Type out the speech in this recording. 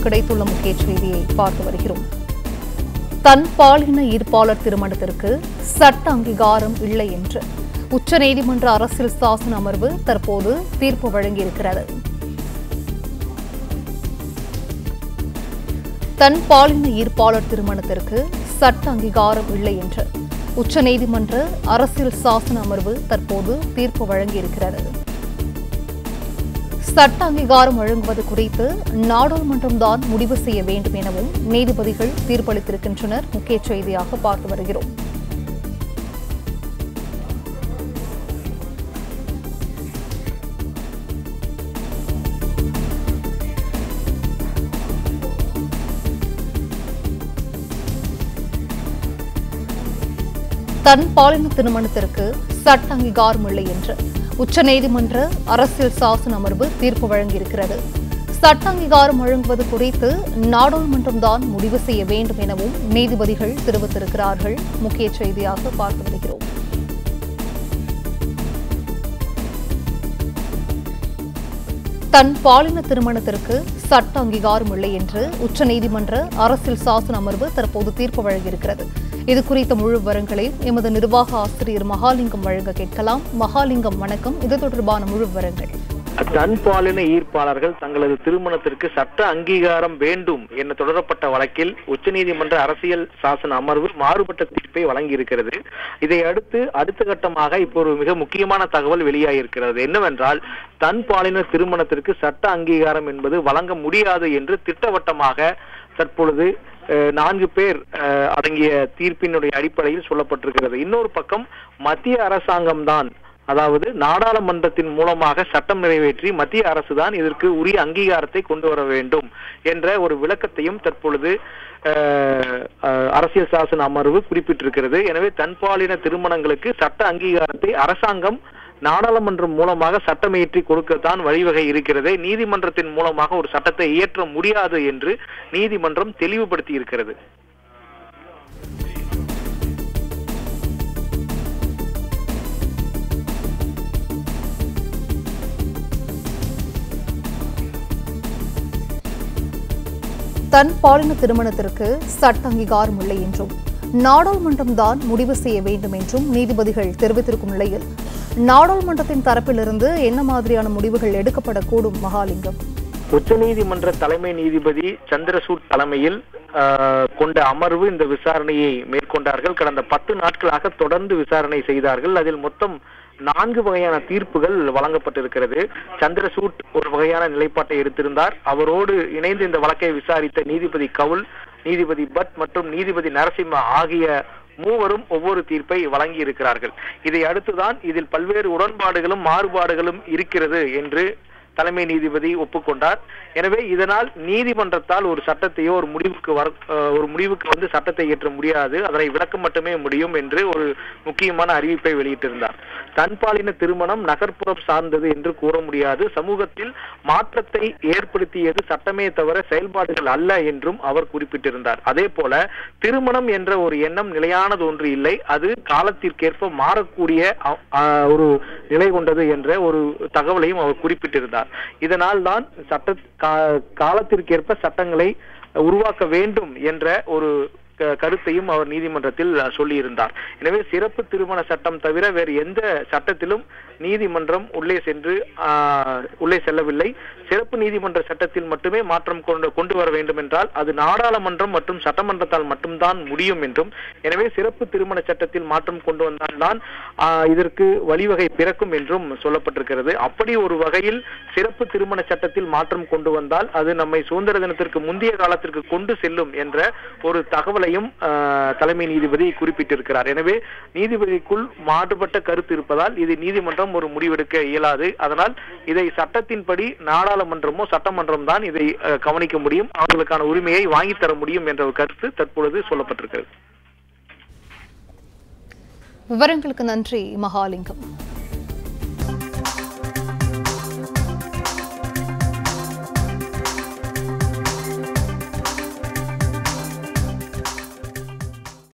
கிடைத்துள்ள முக்கிய செய்தியை பார்த்து வருகிறோம் தன் பாலின ஈர்ப்பாளர் திருமணத்திற்கு சட்ட அங்கீகாரம் இல்லை என்று உச்சநீதிமன்ற அரசியல் சாசன அமர்வு தற்போது தீர்ப்பு வழங்கியிருக்கிறது தன் பாலின ஈர்ப்பாளர் திருமணத்திற்கு சட்ட அங்கீகாரம் இல்லை என்று உச்சநீதிமன்ற அரசியல் சாசன அமர்வு தற்போது தீர்ப்பு வழங்கியிருக்கிறது சட்ட அங்கீகாரம் வழங்குவது குறித்து நாடாளுமன்றம்தான் முடிவு செய்ய வேண்டும் எனவும் நீதிபதிகள் தீர்ப்பளித்திருக்கின்றனர் முக்கிய செய்தியாக பார்த்து வருகிறோம் தன் பாலின திருமணத்திற்கு சட்ட அங்கீகாரம் இல்லை என்று உச்சநீதிமன்ற அரசியல் சாசன அமர்வு தீர்ப்பு வழங்கியிருக்கிறது சட்ட அங்கீகாரம் வழங்குவது குறித்து நாடாளுமன்றம்தான் முடிவு செய்ய வேண்டும் எனவும் நீதிபதிகள் தெரிவித்திருக்கிறார்கள் முக்கிய செய்தியாக பார்த்து வருகிறோம் தன் பாலின திருமணத்திற்கு சட்ட அங்கீகாரம் இல்லை என்று உச்சநீதிமன்ற அரசியல் சாசன அமர்வு தற்போது தீர்ப்பு வழங்கியிருக்கிறது இது குறித்த முழு விவரங்களையும் எமது நிர்வாக ஆசிரியர் மகாலிங்கம் வழங்க கேட்கலாம் மகாலிங்கம் வணக்கம் இது தொடர்பான முழு விவரங்கள் தன் பாலின ஈர்ப்பாளர்கள் தங்களது திருமணத்திற்கு சட்ட அங்கீகாரம் வேண்டும் என தொடரப்பட்ட வழக்கில் உச்சநீதிமன்ற அரசியல் சாசன அமர்வு மாறுபட்ட தீர்ப்பை வழங்கியிருக்கிறது இதை அடுத்து அடுத்த கட்டமாக இப்போ ஒரு மிக முக்கியமான தகவல் வெளியாகியிருக்கிறது என்னவென்றால் தன் பாலின திருமணத்திற்கு சட்ட அங்கீகாரம் என்பது வழங்க முடியாது என்று திட்டவட்டமாக தற்பொழுது அஹ், நான்கு பேர் அஹ், அடங்கிய தீர்ப்பினுடைய அடிப்படையில் சொல்லப்பட்டிருக்கிறது இன்னொரு பக்கம் மத்திய அரசாங்கம்தான் அதாவது நாடாளுமன்றத்தின் மூலமாக சட்டம் நிறைவேற்றி மத்திய அரசுதான் இதற்கு உரிய அங்கீகாரத்தை கொண்டு வர வேண்டும் என்ற ஒரு விளக்கத்தையும் தற்பொழுது அஹ், அஹ், அரசியல் சாசன அமர்வு குறிப்பிட்டிருக்கிறது எனவே தன்பாலின திருமணங்களுக்கு சட்ட அங்கீகாரத்தை அரசாங்கம் நாடாளுமன்றம் மூலமாக சட்டம் இயற்றி கொடுக்கத்தான் வழிவகை இருக்கிறது நீதிமன்றத்தின் மூலமாக ஒரு சட்டத்தை இயற்ற முடியாது என்று நீதிமன்றம் தெளிவுபடுத்தி இருக்கிறது தன் பாலின திருமணத்திற்கு சட்ட அங்கீகாரம் இல்லை என்றும் நாடாளுமன்றம்தான் முடிவு செய்ய வேண்டும் என்றும் நீதிபதிகள் தெரிவித்திருக்கும் நிலையில் நாடாளுமன்றத்தின் தரப்பிலிருந்து என்ன மாதிரியான முடிவுகள் எடுக்கப்படக்கூடும் மகாலிங்கம் உச்சநீதிமன்ற தலைமை நீதிபதி சந்திரசூட் தலைமையில் ஆஹ், கொண்ட அமர்வு இந்த விசாரணையை மேற்கொண்டார்கள் கடந்த பத்து நாட்களாக தொடர்ந்து விசாரணை செய்தார்கள் அதில் மொத்தம் நான்கு வகையான தீர்ப்புகள் வழங்கப்பட்டிருக்கிறது சந்திரசூட் ஒரு வகையான நிலைப்பாட்டை எடுத்திருந்தார் அவரோடு இணைந்து இந்த வழக்கை விசாரித்த நீதிபதி கவுல் நீதிபதி பட் மற்றும் நீதிபதி நரசிம்ம ஆகிய மூவரும் ஒவ்வொரு தீர்ப்பை வழங்கி இருக்கிறார்கள் இதை அடுத்துதான் இதில் பல்வேறு உடன்பாடுகளும் மாறுபாடுகளும் இருக்கிறது என்று தலைமை நீதிபதி ஒப்புக்கொண்டார் எனவே இதனால் நீதிமன்றத்தால் ஒரு சட்டத்தையோ ஒரு முடிவுக்கு வர அஹ், ஒரு முடிவுக்கு வந்து சட்டத்தை இயற்ற முடியாது அதனை விளக்க மட்டுமே முடியும் என்று ஒரு முக்கியமான அறிவிப்பை வெளியிட்டிருந்தார் தன்பாலின திருமணம் நகர்ப்புறம் சார்ந்தது என்று கூற முடியாது சமூகத்தில் மாற்றத்தை ஏற்படுத்தியது சட்டமே தவிர செயல்பாடுகள் அல்ல என்றும் அவர் குறிப்பிட்டிருந்தார் அதே போல திருமணம் என்ற ஒரு எண்ணம் நிலையானது ஒன்று இல்லை அது காலத்திற்கேற்ப மாறக்கூடிய அ- அ- ஒரு நிலை கொண்டது என்ற ஒரு தகவலையும் அவர் குறிப்பிட்டிருந்தார் இதனால் தான் சட்ட கா- காலத்திற்கேற்ப சட்டங்களை உருவாக்க வேண்டும் என்ற ஒரு க- கருத்தையும் அவர் நீதிமன்றத்தில் அஹ், சொல்லியிருந்தார் எனவே சிறப்பு திருமண சட்டம் தவிர வேறு எந்த சட்டத்திலும் நீதிமன்றம் உள்ளே சென்று ஆஹ், உள்ளே செல்லவில்லை சிறப்பு நீதிமன்ற சட்டத்தில் மட்டுமே மாற்றம் கொண்டு கொண்டு வர வேண்டும் என்றால் அது நாடாளுமன்றம் மற்றும் சட்டமன்றத்தால் மட்டும்தான் முடியும் என்றும் எனவே சிறப்பு திருமண சட்டத்தில் மாற்றம் கொண்டு வந்தால்தான் ஆஹ், இதற்கு வழிவகை பிறக்கும் என்றும் சொல்லப்பட்டிருக்கிறது அப்படி ஒரு வகையில் சிறப்பு திருமண சட்டத்தில் மாற்றம் கொண்டு வந்தால் அது நம்மை சுதந்திர தினத்திற்கு முந்தைய காலத்திற்கு கொண்டு செல்லும் என்ற ஒரு தகவலையும் ஆஹ், தலைமை நீதிபதி குறிப்பிட்டிருக்கிறார் எனவே நீதிபதிக்குள் மாறுபட்ட கருத்து இருப்பதால் இது நீதிமன்றம் ஒரு முடிவெடுக்க இயலாது அதனால் இதை சட்டத்தின்படி நாடாளுமன்றமோ சட்டமன்றம் தான் இதை அஹ், கவனிக்க முடியும் அவர்களுக்கான உரிமையை வாங்கித் தர முடியும் என்ற ஒரு கருத்து தற்பொழுது சொல்லப்பட்டிருக்கிறது விவரங்களுக்கு நன்றி மகாலிங்கம்